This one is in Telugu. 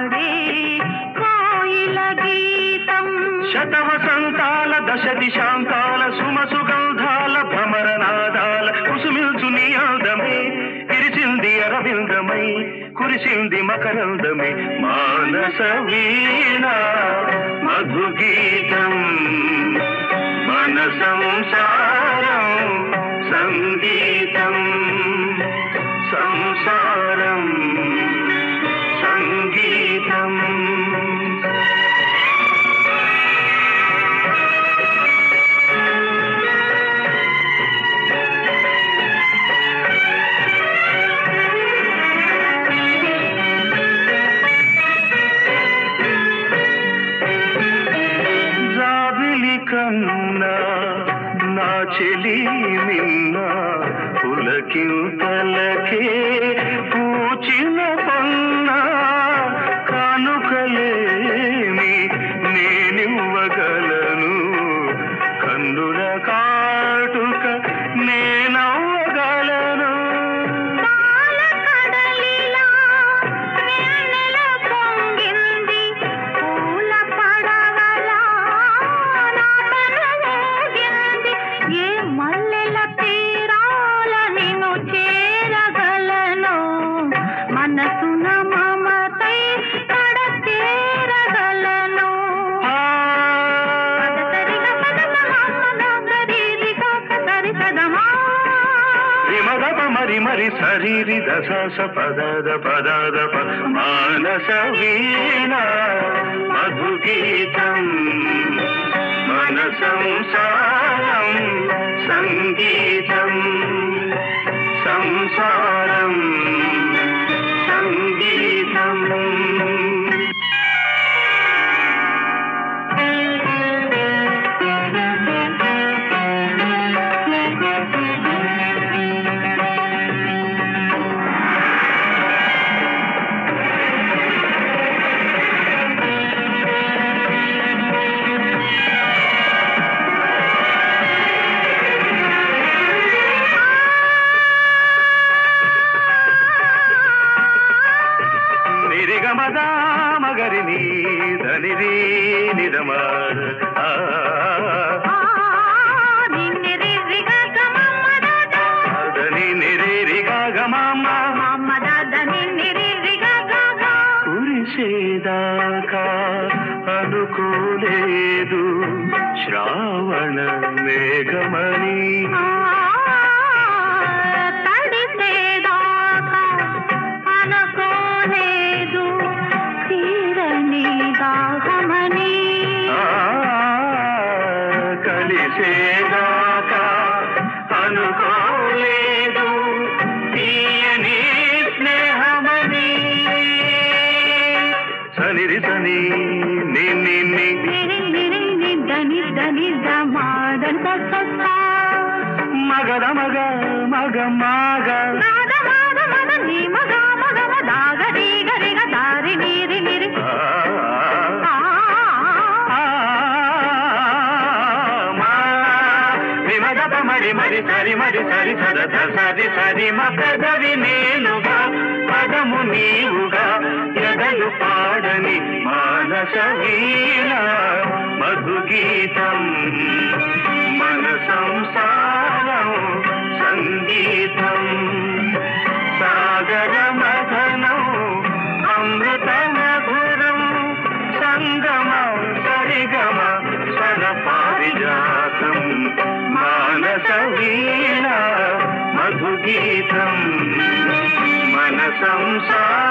పాడే కోయిల గీతం శతవసంతాల దశ దిశాంతాల సుమ సుగంధాల భ్రమరనాదాల కుసుమిల్చు నీ అందమే విరిసింది అరవిందమై కురిసింది మకరందమే మానస వీణ మధుగీతం మన సంసారం సంగీతం సంసారం సంగీతం జాబిలి కన్నా నా చెలి నిన్న పులకింతలకే పూచిన పన్న కానుకలేని నేనివ్వగలను కన్నుల కాటుక నేనవ్వగలను పాల కడలిలా వెన్నెల పొంగింది పూల పడవలా నా తనువూగింది ఏ మల్లెల తీరాల నిన్ను చేరగలను మనసున మమతై కడ చేరగలను ఆ సరిగ పదమ మమ గరిరిగ సరి సదమా విమదప మరి మరి శరీరి దశ స పదద పదద ప మానస వీణ మధుగీతం మన సంసారం సంగీతం సంసారం సంగీతం నిరిగమద మగరిని ధనిరి నిరమ ఆ ధని నిరి గమమ్మ కురిసేదాకా అనుకోలేదు శ్రావణ మేఘమణి ఆ, కలిసేదాకా అనుకోలేదు తీయని స్నేహమని సనిరి సని నిన్ని ని మగద మగ మగ మగ ఆ, మా విమదప మరి మరి సరి మరి సరి సదత సరి సరి మకదవి నేనుగా పదము నీవుగా ఎదలు పాడని మానస వీణ మధుగీతం మన సంసారం సంగీతం సాగర మధనం అమృత మధురం సంగమ సరిగమ స్వర పారిజాతం మానస వీణ మధుగీతం మన సంసార